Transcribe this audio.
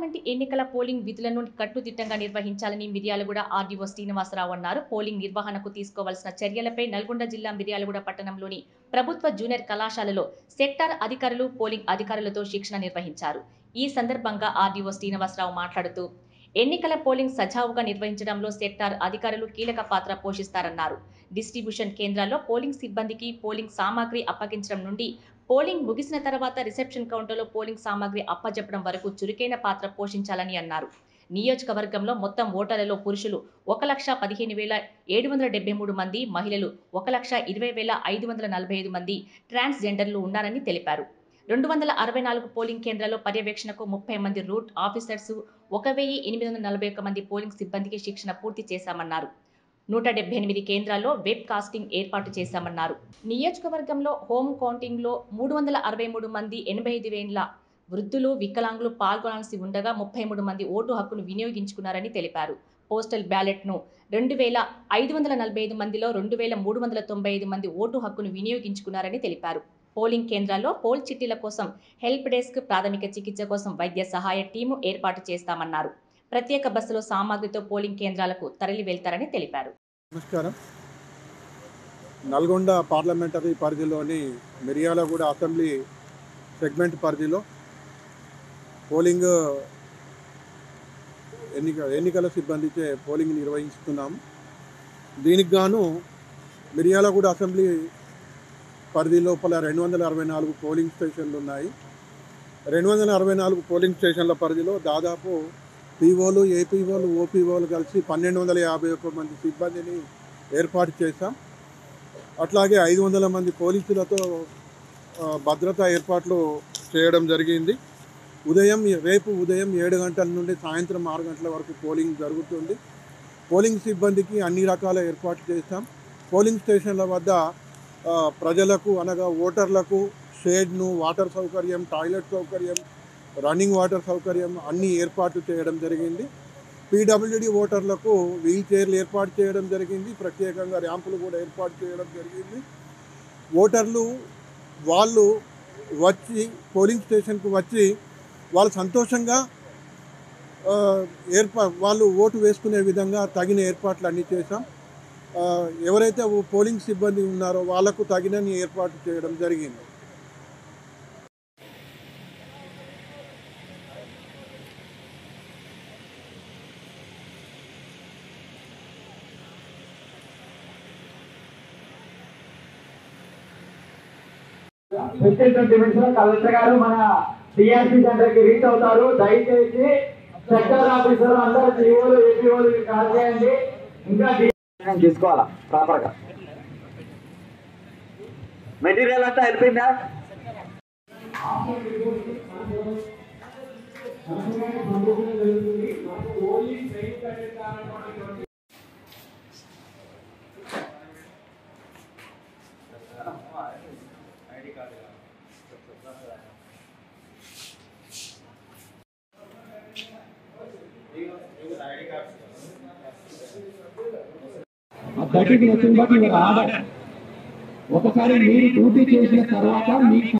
parliament ఎన్నికల polling విధులను కట్టుదిట్టంగా నిర్వహించాలని మిర్యాలగూడ ఆర్డీఓ శ్రీనివాసరావు అన్నారు పోలింగ్ నిర్వహణకు తీసుకోవాల్సిన చర్యలపై నల్గొండ జిల్లా మిర్యాలగూడ పట్టణంలోని ప్రభుత్వ జూనియర్ కళాశాలలో సెక్టార్ అధికారులు పోలింగ్ అధికారులతో శిక్షణ నిర్వహించారు ఈ సందర్భంగా ఆర్డీఓ శ్రీనివాసరావు మాట్లాడుతూ ఎన్నికల పోలింగ్ సజావుగా నిర్వహించడంలో సెక్టార్ అధికారులు కీలక పాత్ర పోషిస్తారన్నారు డిస్ట్రిబ్యూషన్ కేంద్రాల్లో పోలింగ్ సిబ్బందికి పోలింగ్ సామాగ్రి అప్పగించడం నుండి పోలింగ్ ముగిసిన తర్వాత రిసెప్షన్ కౌంటర్లో పోలింగ్ సామాగ్రి అప్పజెప్పడం వరకు చురుకైన పాత్ర పోషించాలని అన్నారు నియోజకవర్గంలో మొత్తం ఓటర్లలో పురుషులు ఒక లక్ష పదిహేను వేల ఏడు వందల డెబ్బై మూడు మంది మహిళలు ఒక లక్ష ఇరవై వేల ఐదు వందల నలభై ఐదు మంది ట్రాన్స్జెండర్లు ఉన్నారని తెలిపారు రెండు వందల అరవై నాలుగు పోలింగ్ కేంద్రాల్లో పర్యవేక్షణకు ముప్పై మంది రూట్ ఆఫీసర్స్ ఒక వెయ్యి ఎనిమిది వందల నలభై ఒక్క మంది పోలింగ్ సిబ్బందికి శిక్షణ పూర్తి చేశామన్నారు నూట డెబ్బై ఎనిమిది కేంద్రాల్లో వెబ్ కాస్టింగ్ ఏర్పాటు చేశామన్నారు నియోజకవర్గంలో హోమ్ కౌంటింగ్లో మూడు వందల అరవై మూడు మంది ఎనభై ఐదు వేల వృద్ధులు వికలాంగులు పాల్గొనాల్సి ఉండగా ముప్పై మూడు మంది ఓటు హక్కును వినియోగించుకున్నారని తెలిపారు పోస్టల్ బ్యాలెట్ను రెండు వేల ఐదు వందల నలభై ఐదు మందిలో రెండు వేల మూడు వందల తొంభై ఐదు మంది ఓటు హక్కును వినియోగించుకున్నారని తెలిపారు పోలింగ్ కేంద్రాల్లో పోల్ చిట్టీల కోసం హెల్ప్ డెస్క్ ప్రాథమిక చికిత్స కోసం వైద్య సహాయ టీము ఏర్పాటు చేస్తామన్నారు ప్రత్యేక బస్సులో సామాగ్రితో పోలింగ్ కేంద్రాలకు తరలి వెళ్తారని తెలిపారు నమస్కారం నల్గొండ పార్లమెంటరీ పరిధిలోని మిర్యాలగూడ అసెంబ్లీ సెగ్మెంట్ పరిధిలో పోలింగ్ ఎన్నిక ఎన్నికల సిబ్బందిచే పోలింగ్ నిర్వహిస్తున్నాము దీనికి గాను మిర్యాలగూడ అసెంబ్లీ పరిధి లోపల రెండు వందల అరవై నాలుగు పోలింగ్ స్టేషన్లు ఉన్నాయి రెండు వందల అరవై నాలుగు పోలింగ్ స్టేషన్ల పరిధిలో దాదాపు పీఓలు ఏపీఓలు ఓపీఓలు కలిసి పన్నెండు వందల యాభై ఒక్క మంది సిబ్బందిని ఏర్పాటు చేశాం అట్లాగే ఐదు వందల మంది పోలీసులతో ఆ, భద్రతా ఏర్పాట్లు చేయడం జరిగింది ఉదయం రేపు ఉదయం ఏడు గంటల నుండి సాయంత్రం ఆరు గంటల వరకు పోలింగ్ జరుగుతుంది పోలింగ్ సిబ్బందికి అన్ని రకాల ఏర్పాట్లు చేస్తాం పోలింగ్ స్టేషన్ల వద్ద ఆ, ప్రజలకు అనగా ఓటర్లకు షేడ్ను వాటర్ సౌకర్యం టాయిలెట్ సౌకర్యం రన్నింగ్ వాటర్ సౌకర్యం అన్ని ఏర్పాట్లు చేయడం జరిగింది పీడబ్ల్యూడి ఓటర్లకు వీల్ చైర్లు ఏర్పాటు చేయడం జరిగింది ప్రత్యేకంగా ర్యాంపులు కూడా ఏర్పాటు చేయడం జరిగింది ఓటర్లు వాళ్ళు వచ్చి పోలింగ్ స్టేషన్కు వచ్చి వాళ్ళు సంతోషంగా ఆ, ఏర్పా వాళ్ళు ఓటు వేసుకునే విధంగా తగిన ఏర్పాట్లు అన్నీ చేశాం ఆ, ఎవరైతే ఓ పోలింగ్ సిబ్బంది ఉన్నారో వాళ్లకు తగినన్ని ఏర్పాటు చేయడం జరిగింది ఫిఫ్టీన్ ట్వంటీ మినిట్స్ లో కలెక్టర్ గారు మన టిఆర్సీ సెంటర్ కి రీచ్ అవుతారు దయచేసి సెక్టర్ ఆఫీసర్ అందరూ జీవోలు ఏపీఓలు కాల్ చేయండి ఇంకా డి- తీసుకోవాలా ప్రాపర్ గా మెటీరియల్ అంతా అయిపోయిందా ఆ బయటికి వచ్చిన బట్టి రావడం ఒకసారి మీరు డ్యూటీ చేసిన తర్వాత మీకు